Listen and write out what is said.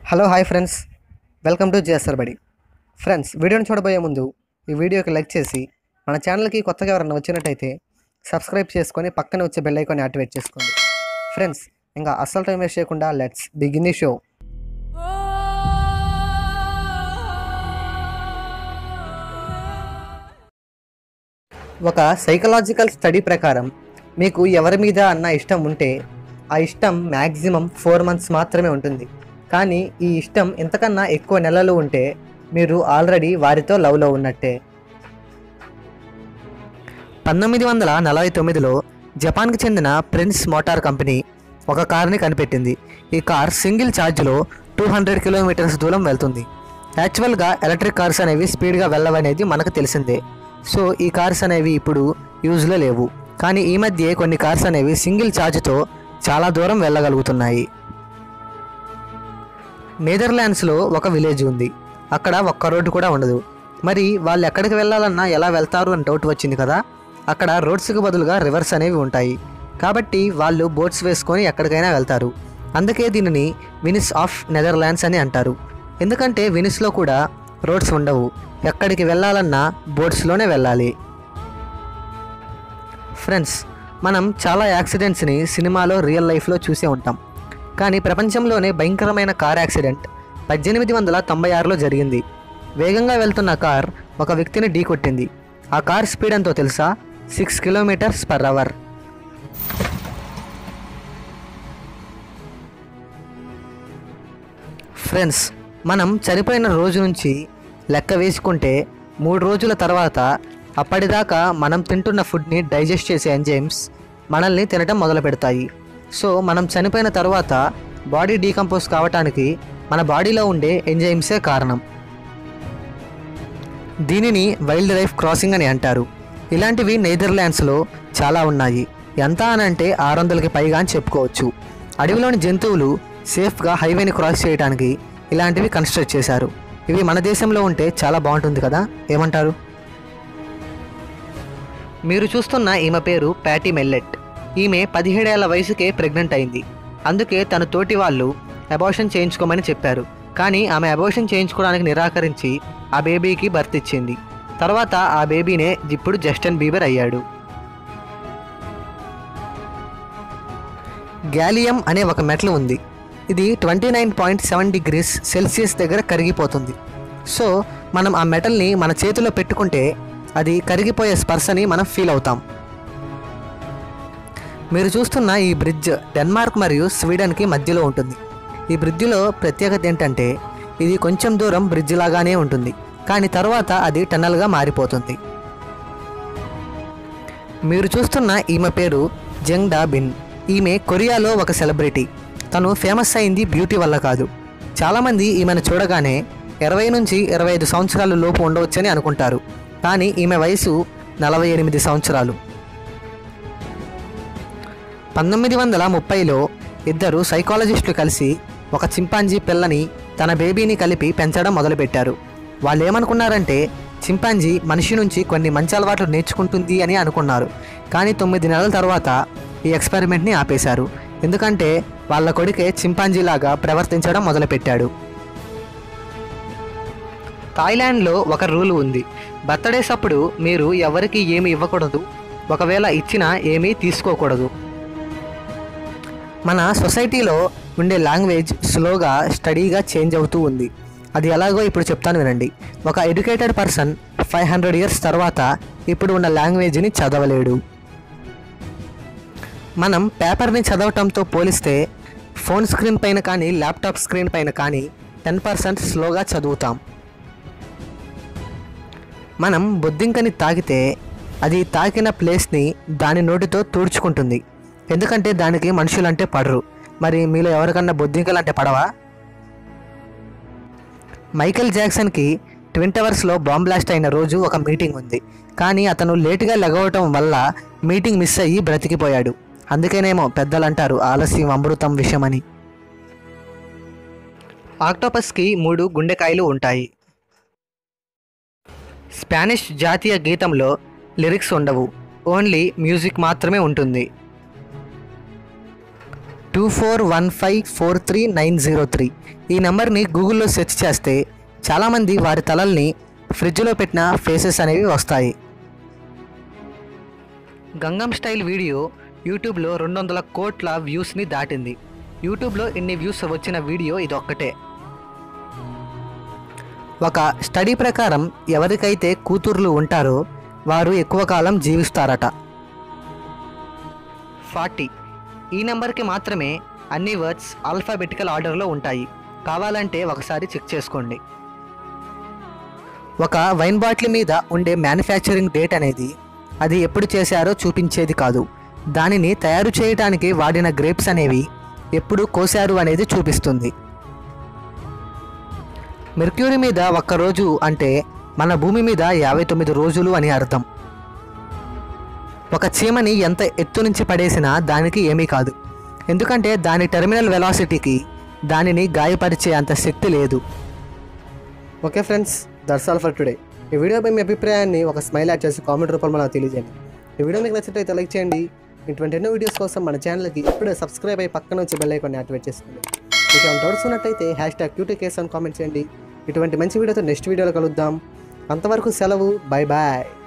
hello hi friends welcome to GSR Badi friends వీడియోని చూడబోయే ముందు ఈ వీడియోకి లైక్ చేసి మన ఛానల్కి కొత్తగా ఎవరైనా వచ్చినట్టయితే సబ్స్క్రైబ్ చేసుకొని పక్కనే వచ్చే బెల్ ఐకాన్ యాక్టివేట్ చేసుకోండి ఫ్రెండ్స్ ఇంకా అస్సలు టైం వేస్ట్ చేయకుండా లెట్స్ బిగిన్ ది షో ఒక సైకలాజికల్ స్టడీ ప్రకారం మీకు ఎవరి మీద అన్న ఇష్టం ఉంటే ఆ ఇష్టం మ్యాక్సిమం ఫోర్ మంత్స్ మాత్రమే ఉంటుంది కానీ ఈ ఇష్టం ఎంతకన్నా ఎక్కువ నెలలు ఉంటే మీరు ఆల్రెడీ వారితో లవ్లో ఉన్నట్టే పంతొమ్మిది వందల నలభై తొమ్మిదిలో జపాన్కి చెందిన ప్రిన్స్ మోటార్ కంపెనీ ఒక కార్ని కనిపెట్టింది ఈ కార్ సింగిల్ ఛార్జ్లో టూ హండ్రెడ్ కిలోమీటర్స్ దూరం వెళ్తుంది యాక్చువల్గా ఎలక్ట్రిక్ కార్స్ అనేవి స్పీడ్గా వెళ్ళవనేది మనకు తెలిసిందే సో ఈ కార్స్ అనేవి ఇప్పుడు యూజ్లో లేవు కానీ ఈ మధ్య కొన్ని కార్స్ అనేవి సింగిల్ ఛార్జ్తో చాలా దూరం వెళ్ళగలుగుతున్నాయి నెదర్లాండ్స్లో ఒక విలేజ్ ఉంది అక్కడ ఒక్క రోడ్డు కూడా ఉండదు మరి వాళ్ళు ఎక్కడికి వెళ్ళాలన్నా ఎలా వెళ్తారు అని డౌట్ వచ్చింది కదా అక్కడ రోడ్స్కి బదులుగా రివర్స్ అనేవి ఉంటాయి కాబట్టి వాళ్ళు బోట్స్ వేసుకొని ఎక్కడికైనా వెళ్తారు అందుకే దీనిని వినిస్ ఆఫ్ నెదర్లాండ్స్ అని అంటారు ఎందుకంటే వినిస్లో కూడా రోడ్స్ ఉండవు ఎక్కడికి వెళ్ళాలన్నా బోట్స్లోనే వెళ్ళాలి ఫ్రెండ్స్ మనం చాలా యాక్సిడెంట్స్ని సినిమాలో రియల్ లైఫ్లో చూసే ఉంటాం కానీ ప్రపంచంలోనే భయంకరమైన కార్ యాక్సిడెంట్ పద్దెనిమిది వందల తొంభై ఆరులో జరిగింది వేగంగా వెళ్తున్న కార్ ఒక వ్యక్తిని ఢీకొట్టింది ఆ కార్ స్పీడ్ ఎంతో తెలుసా six kilometres per hour friends మనం చనిపోయిన రోజు నుంచి లెక్క వేసుకుంటే మూడు రోజుల తర్వాత అప్పటిదాకా మనం తింటున్న ఫుడ్ని డైజెస్ట్ చేసే ఎంజైమ్స్ మనల్ని తినటం మొదలు పెడతాయి సో మనం చనిపోయిన తర్వాత బాడీ డీకంపోజ్ కావటానికి మన బాడీలో ఉండే ఎంజైమ్సే కారణం దీనిని వైల్డ్ లైఫ్ క్రాసింగ్ అని అంటారు ఇలాంటివి నెదర్లాండ్స్లో చాలా ఉన్నాయి ఎంత అని అంటే ఆరు వందలకి పైగా అని చెప్పుకోవచ్చు అడవిలోని జంతువులు సేఫ్గా హైవేని క్రాస్ చేయడానికి ఇలాంటివి కన్స్ట్రక్ట్ చేశారు ఇవి మన దేశంలో ఉంటే చాలా బాగుంటుంది కదా ఏమంటారు మీరు చూస్తున్న ఈమె పేరు ప్యాటీ మెల్లెట్ ఈమె పదిహేడేళ్ల వయసుకే ప్రెగ్నెంట్ అయింది అందుకే తన తోటి వాళ్ళు అబార్షన్ చేయించుకోమని చెప్పారు కానీ ఆమె అబార్షన్ చేయించుకోవడానికి నిరాకరించి ఆ బేబీకి బర్త్ ఇచ్చింది తర్వాత ఆ బేబీనే ఇప్పుడు జస్టిన్ బీబర్ అయ్యాడు గ్యాలియం అనే ఒక మెటల్ ఉంది ఇది twenty nine point seven degrees Celsius దగ్గర కరిగిపోతుంది సో మనం ఆ మెటల్ని మన చేతిలో పెట్టుకుంటే అది కరిగిపోయే స్పర్శని మనం ఫీల్ అవుతాం మీరు చూస్తున్న ఈ బ్రిడ్జ్ డెన్మార్క్ మరియు స్వీడన్కి మధ్యలో ఉంటుంది ఈ బ్రిడ్జిలో ప్రత్యేకత ఏంటంటే ఇది కొంచెం దూరం బ్రిడ్జ్ లాగానే ఉంటుంది కానీ తర్వాత అది టన్నల్గా మారిపోతుంది మీరు చూస్తున్న ఈమె పేరు జంగ్ డా బిన్ ఈమె కొరియాలో ఒక సెలబ్రిటీ తను ఫేమస్ అయింది బ్యూటీ వల్ల కాదు చాలామంది ఈమెను చూడగానే ఇరవై నుంచి ఇరవై ఐదు సంవత్సరాల లోపు ఉండవచ్చని అనుకుంటారు కానీ ఈమె వయసు నలభై ఎనిమిది సంవత్సరాలు పంతొమ్మిది వందల ముప్పైలో ఇద్దరు సైకాలజిస్టులు కలిసి ఒక చింపాంజీ పిల్లని తన బేబీని కలిపి పెంచడం మొదలుపెట్టారు వాళ్ళు ఏమనుకున్నారంటే చింపాంజీ మనిషి నుంచి కొన్ని మంచి అలవాట్లు నేర్చుకుంటుంది అని అనుకున్నారు కానీ తొమ్మిది నెలల తర్వాత ఈ ఎక్స్పెరిమెంట్ని ఆపేశారు ఎందుకంటే వాళ్ళ కొడుకే చింపాంజీలాగా ప్రవర్తించడం మొదలుపెట్టాడు థాయిలాండ్లో ఒక రూల్ ఉంది బర్త్డేస్ అప్పుడు మీరు ఎవరికి ఏమి ఇవ్వకూడదు ఒకవేళ ఇచ్చినా ఏమీ తీసుకోకూడదు మన సొసైటీలో ఉండే లాంగ్వేజ్ స్లోగా స్టడీగా చేంజ్ అవుతూ ఉంది అది ఎలాగో ఇప్పుడు చెప్తాను వినండి ఒక educated person five hundred years తర్వాత ఇప్పుడు ఉన్న లాంగ్వేజ్ని చదవలేడు మనం పేపర్ని చదవటంతో పోలిస్తే ఫోన్ స్క్రీన్ పైన కానీ ల్యాప్టాప్ స్క్రీన్ పైన కానీ టెన్ పర్సెంట్ స్లోగా చదువుతాం మనం బొద్దింకని తాకితే అది తాకిన ప్లేస్ని దాని నోటితో తుడుచుకుంటుంది ఎందుకంటే దానికి మనుషులంటే పడరు మరి మీలో ఎవరికన్నా బొద్దింకలంటే పడవా మైకేల్ జాక్సన్కి ట్విన్ టవర్స్లో బాంబ్ బ్లాస్ట్ అయిన రోజు ఒక మీటింగ్ ఉంది కానీ అతను లేటుగా లెగవటం వల్ల మీటింగ్ మిస్ అయ్యి బ్రతికిపోయాడు అందుకేనేమో పెద్దలు అంటారు ఆలస్యం అమృతం విషయమని ఆక్టోపస్కి మూడు గుండెకాయలు ఉంటాయి స్పానిష్ జాతీయ గీతంలో లిరిక్స్ ఉండవు ఓన్లీ మ్యూజిక్ మాత్రమే ఉంటుంది two four one five four three nine zero three ఈ నెంబర్ని గూగుల్లో సెర్చ్ చేస్తే చాలామంది వారి తలల్ని ఫ్రిడ్జ్లో పెట్టిన ఫేసెస్ అనేవి వస్తాయి గంగం స్టైల్ వీడియో యూట్యూబ్లో రెండు వందల కోట్ల వ్యూస్ని దాటింది యూట్యూబ్లో ఇన్ని వ్యూస్ వచ్చిన వీడియో ఇది ఒక్కటే ఒక స్టడీ ప్రకారం ఎవరికైతే కూతుర్లు ఉంటారో వారు ఎక్కువ కాలం జీవిస్తారట ఫార్టీ ఈ నెంబర్కి మాత్రమే అన్ని వర్డ్స్ ఆల్ఫాబెటికల్ ఆర్డర్లో ఉంటాయి కావాలంటే ఒకసారి చెక్ చేసుకోండి ఒక వైన్ బాటిల్ మీద ఉండే మ్యానుఫ్యాక్చరింగ్ డేట్ అనేది అది ఎప్పుడు చేశారో చూపించేది కాదు దానిని తయారు చేయడానికి వాడిన గ్రేప్స్ అనేవి ఎప్పుడు కోశారు అనేది చూపిస్తుంది మెర్క్యూరీ మీద ఒక్క రోజు అంటే మన భూమి మీద యాభై తొమ్మిది రోజులు అని అర్థం ఒక చీమని ఎంత ఎత్తు నుంచి పడేసినా దానికి ఏమీ కాదు ఎందుకంటే దాని టెర్మినల్ వెలాసిటీకి దానిని గాయపరిచే అంత శక్తి లేదు okay friends that's all for today ఈ వీడియోపై మీ అభిప్రాయాన్ని ఒక స్మైల్ యాడ్ చేసి కామెంట్ రూపంలో నాకు తెలియజేయండి ఈ వీడియో మీకు నచ్చినట్లయితే లైక్ చేయండి ఇటువంటి ఎన్నో వీడియోస్ కోసం మన ఛానల్కి ఇప్పుడే సబ్స్క్రైబ్ అయ్యి పక్కన నుంచి బెల్ ఐకాన్ని యాక్టివేట్ చేసుకోండి మీకు ఏమైనా డౌట్స్ ఉన్నట్టయితే హ్యాష్ ట్యాగ్ క్యూటీ కేస్ అని కామెంట్ చేయండి ఇటువంటి మంచి వీడియోతో నెక్స్ట్ వీడియోలో కలుద్దాం అంతవరకు సెలవు బాయ్ బాయ్